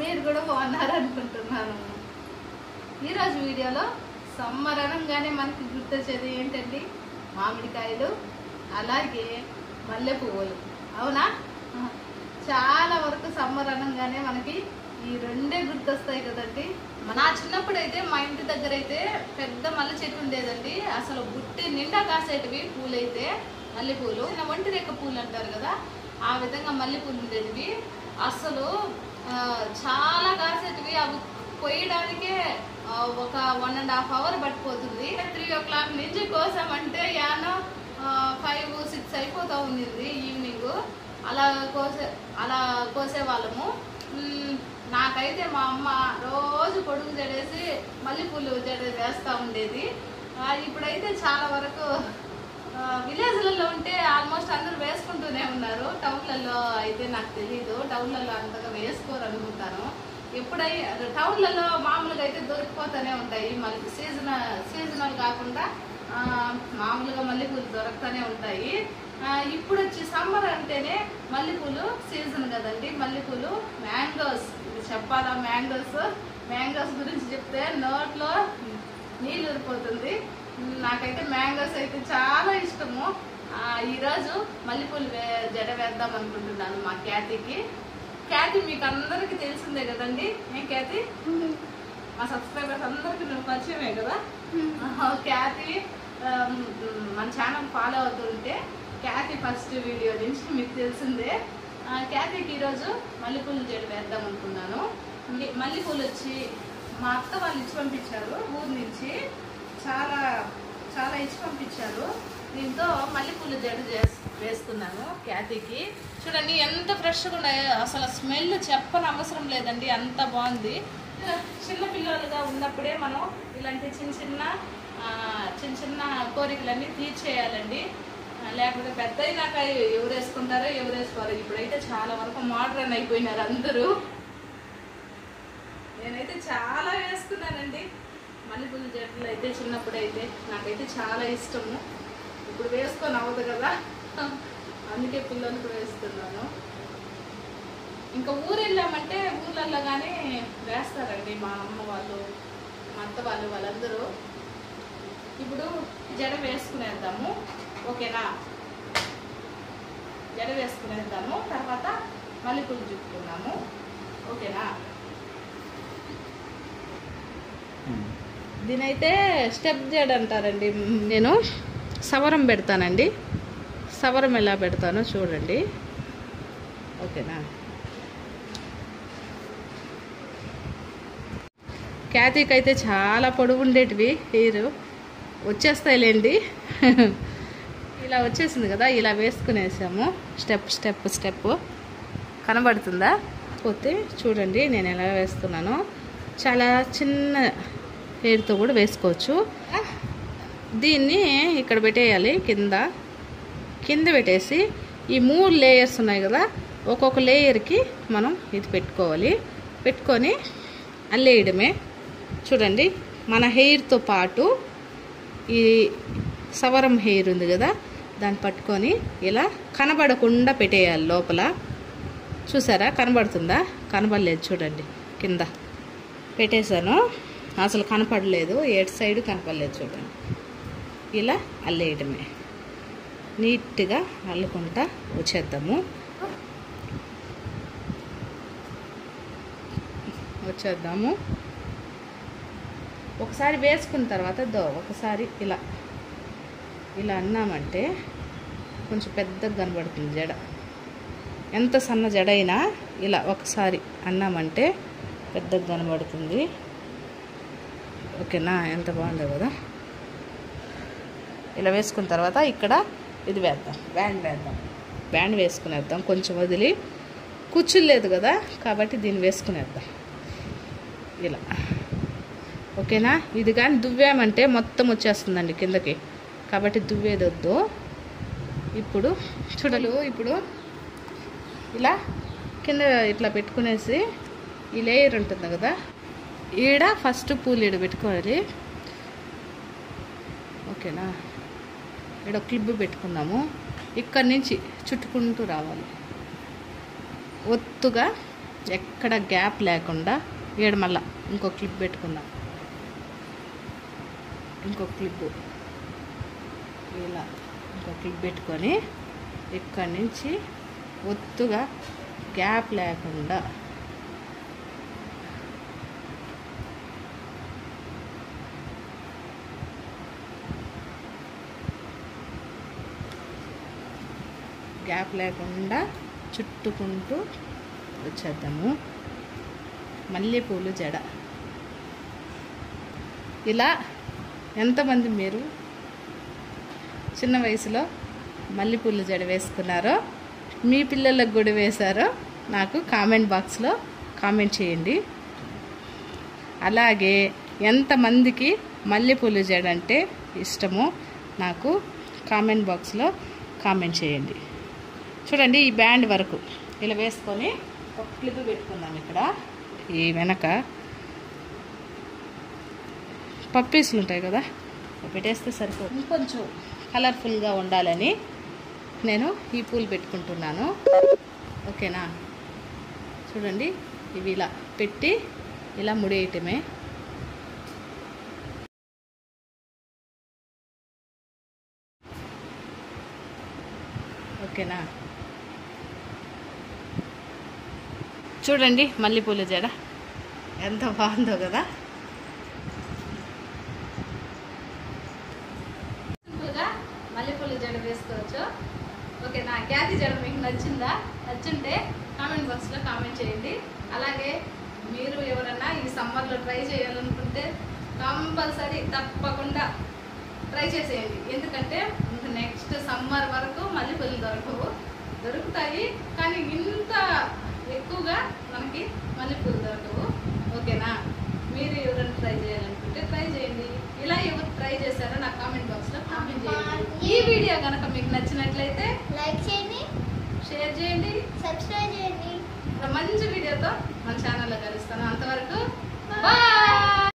మీరు కూడా బాగున్నారు అనుకుంటున్నాను ఈరోజు వీడియోలో సమ్మర్ అనగానే మనకి గుర్తొచ్చేది ఏంటండి మామిడికాయలు అలాగే మల్లె పువ్వులు అవునా చాలా వరకు సమ్మర్ అనగానే మనకి ఈ రెండే గుర్తొస్తాయి కదండి నా చిన్నప్పుడు అయితే మా ఇంటి దగ్గర అయితే పెద్ద మల్లె చెట్టు ఉండేదండి అసలు బుట్టి నిండా కాసేటివి పూలైతే మల్లెపూలు చిన్న ఒంటి రెక్క పూలు అంటారు కదా ఆ విధంగా మల్లెపూలు ఉండేటివి అసలు ఆ, చాలా కాసేటివి అవి కొయ్యడానికే ఆ, ఒక వన్ అండ్ హాఫ్ అవర్ పట్టిపోతుంది త్రీ ఓ క్లాక్ నుంచి కోసామంటే యానో ఫైవ్ సిక్స్ అయిపోతా ఉండింది ఈవినింగ్ అలా కోసే అలా కోసే వాళ్ళము మ్మ్, నాకైతే మా అమ్మ రోజు పొడుగు జడేసి మల్లెపూలు జడ వేస్తూ ఉండేది ఆ, ఇప్పుడైతే చాలా వరకు విలేజ్లలో ఉంటే ఆల్మోస్ట్ అందరూ వేసుకుంటూనే ఉన్నారు టౌన్లలో అయితే నాకు తెలియదు టౌన్లలో అంతగా వేసుకోరు అనుకుంటాను ఎప్పుడై టౌన్లలో మామూలుగా అయితే దొరికిపోతూనే ఉంటాయి మళ్ళీ సీజన్ సీజనల్ కాకుండా ఆ, మామూలుగా మల్లెపూలు దొరుకుతూనే ఉంటాయి ఆ, ఇప్పుడు వచ్చి సమ్మర్ అంటేనే మల్లెపూలు సీజన్ కదండి మల్లెపూలు మ్యాంగోస్ ఇది చెప్పాలా మ్యాంగోస్ మ్యాంగోస్ గురించి చెప్తే నోట్లో నీళ్ళు ఊరిపోతుంది ఉమ్, నాకైతే మ్యాంగోస్ అయితే చాలా ఇష్టము ఆ, ఈరోజు మల్లెపూలు వే జడ వేద్దాం అనుకుంటున్నాను మా క్యాతీకి క్యాతి మీకు అందరికీ తెలిసిందే కదండి ఏ క్యాతి మా సబ్స్క్రైబర్స్ అందరికీ నువ్వు పరిచయమే కదా ఆహా, క్యాతి ఆమ్, మన ఛానల్ ఫాలో అవుతుంటే క్యాతి ఫస్ట్ వీడియో నుంచి మీకు తెలిసిందే ఆ, క్యాతికి ఈరోజు మల్లెపూలు జడ వేద్దాం అనుకున్నాను మల్లి- మల్లెపూలు వచ్చి మా అత్త వాళ్ళు ఇచ్చి పంపించారు ఊరు నుంచి చాలా చాలా ఇచ్చి పంపించారు దీంతో మల్లెపూలు జడ చేసి వేస్తున్నాను క్యాతీకి చూడండి ఎంత ఫ్రెష్గా ఉన్నాయో అసలు స్మెల్ చెప్పని అవసరం లేదండి అంత బాగుంది చిన్న పిల్లలుగా ఉన్నప్పుడే మనం ఇలాంటి చిన్న చిన్న ఆ, చిన్న చిన్న కోరికలన్నీ తీర్చేయాలండి ఆ, లేకపోతే పెద్ద అయినాక ఎవరు వేసుకుంటారో ఎవరు వేసుకోరో ఇప్పుడైతే చాలా వరకు మోడర్న్ అయిపోయినారు అందరూ నేనైతే చాలా వేసుకున్నానండి మల్లెపూల జడలు అయితే చిన్నప్పుడు అయితే నాకైతే చాలా ఇష్టము ఇప్పుడు వేసుకొని అవ్వదు కదా అందుకే పిల్లలకు వేస్తున్నాను ఇంకా ఊరు వెళ్ళామంటే ఊర్లలో కానీ వేస్తారండి మా అమ్మ వాళ్ళు మా అత్త వాళ్ళు వాళ్ళందరూ ఇప్పుడు జడ వేసుకునేద్దాము ఓకేనా జడ వేసుకునేద్దాము తర్వాత మల్లెపూలు చుట్టుకున్నాము ఓకేనా దీనైతే స్టెప్ జడ అంటారండి నేను సవరం పెడతానండి సవరం ఎలా పెడతానో చూడండి ఓకేనా క్యాతీకి అయితే చాలా పొడవు ఉండేటివి హెయిర్ వచ్చేస్తాయిలేండి ఇలా వచ్చేసింది కదా ఇలా వేసుకునేసాము స్టెప్ స్టెప్ స్టెప్ కనబడుతుందా పోతే చూడండి నేను ఎలా వేస్తున్నానో చాలా చిన్న హెయిర్తో కూడా వేసుకోవచ్చు దీన్ని ఇక్కడ పెట్టేయాలి కింద కింద పెట్టేసి ఈ మూడు లేయర్స్ ఉన్నాయి కదా ఒక్కొక్క లేయర్కి మనం ఇది పెట్టుకోవాలి పెట్టుకొని అల్లేయడమే చూడండి మన హెయిర్తో పాటు ఈ సవరం హెయిర్ ఉంది కదా దాన్ని పట్టుకొని ఇలా కనబడకుండా పెట్టేయాలి లోపల చూసారా కనబడుతుందా కనబడలేదు చూడండి కింద పెట్టేశాను అసలు కనపడలేదు ఏటు సైడ్ కనపడలేదు చూడండి ఇలా అల్లేయడమే నీట్గా అల్లుకుంటా వచ్చేద్దాము వచ్చేద్దాము ఒకసారి వేసుకున్న తర్వాత దో ఒకసారి ఇలా ఇలా అన్నామంటే కొంచెం పెద్దగా కనబడుతుంది జడ ఎంత సన్న జడ అయినా ఇలా ఒకసారి అన్నామంటే పెద్దగా కనబడుతుంది ఓకేనా ఎంత బాగుందో కదా ఇలా వేసుకున్న తర్వాత ఇక్కడ ఇది వేద్దాం బ్యాండ్ వేద్దాం బ్యాండ్ వేసుకునేద్దాం కొంచెం వదిలి కూర్చులేదు కదా కాబట్టి దీన్ని వేసుకునేద్దాం ఇలా ఓకేనా ఇది కానీ దువ్వామంటే మొత్తం వచ్చేస్తుందండి కిందకి కాబట్టి దువ్వేది వద్దు ఇప్పుడు చూడలు ఇప్పుడు ఇలా కింద ఇట్లా పెట్టుకునేసి ఈ లేయర్ ఉంటుంది కదా ఈడ ఫస్ట్ పూలు ఈడ పెట్టుకోవాలి ఓకేనా ఈడ క్లిప్ పెట్టుకున్నాము ఇక్కడి నుంచి చుట్టుకుంటూ రావాలి ఒత్తుగా ఎక్కడ గ్యాప్ లేకుండా ఈడ మళ్ళా ఇంకో క్లిప్ పెట్టుకుందాం ఇంకో క్లిప్ ఇలా ఇంకో క్లిప్ పెట్టుకొని ఇక్కడి నుంచి ఒత్తుగా గ్యాప్ లేకుండా గ్యాప్ లేకుండా చుట్టుకుంటూ వచ్చేద్దాము మల్లెపూలు జడ ఇలా ఎంతమంది మీరు చిన్న వయసులో మల్లెపూలు జడ వేసుకున్నారో మీ పిల్లలకు కూడా వేశారో నాకు కామెంట్ బాక్స్లో కామెంట్ చేయండి అలాగే ఎంతమందికి మల్లెపూలు జడ అంటే ఇష్టమో నాకు కామెంట్ బాక్స్లో కామెంట్ చేయండి చూడండి ఈ బ్యాండ్ వరకు ఇలా వేసుకొని ఒక క్లిప్ పెట్టుకుందాం ఇక్కడ ఈ వెనక పప్పీసులు ఉంటాయి కదా అవి పెట్టేస్తే సరిపోతుంది ఇంకొంచెం కలర్ఫుల్గా ఉండాలని నేను ఈ పూలు పెట్టుకుంటున్నాను ఓకేనా చూడండి ఇవి ఇలా పెట్టి ఇలా ముడేయటమే ఓకేనా చూడండి మల్లెపూల జడ ఎంత బాగుందో కదా సింపుల్గా మల్లెపూల జడ వేసుకోవచ్చు ఓకే నా ఖ్యాతి జడ మీకు నచ్చిందా నచ్చుంటే కామెంట్ బాక్స్లో కామెంట్ చేయండి అలాగే మీరు ఎవరన్నా ఈ సమ్మర్లో ట్రై చేయాలనుకుంటే కంపల్సరీ తప్పకుండా ట్రై చేసేయండి ఎందుకంటే నెక్స్ట్ సమ్మర్ వరకు మల్లెపూలు దొరకవు దొరుకుతాయి కానీ ఇంత ఎక్కువగా మనకి మల్లెపూలు దొరకవు ఓకేనా మీరు ఎవరైనా ట్రై చేయాలనుకుంటే ట్రై చేయండి ఇలా ఎవరు ట్రై చేశారో నాకు కామెంట్ బాక్స్లో కామెంట్ చేయండి ఈ వీడియో కనుక మీకు నచ్చినట్లయితే లైక్ చేయండి షేర్ చేయండి సబ్స్క్రైబ్ చేయండి ఒక మంచి వీడియోతో మన ఛానల్లో కలుస్తాను అంతవరకు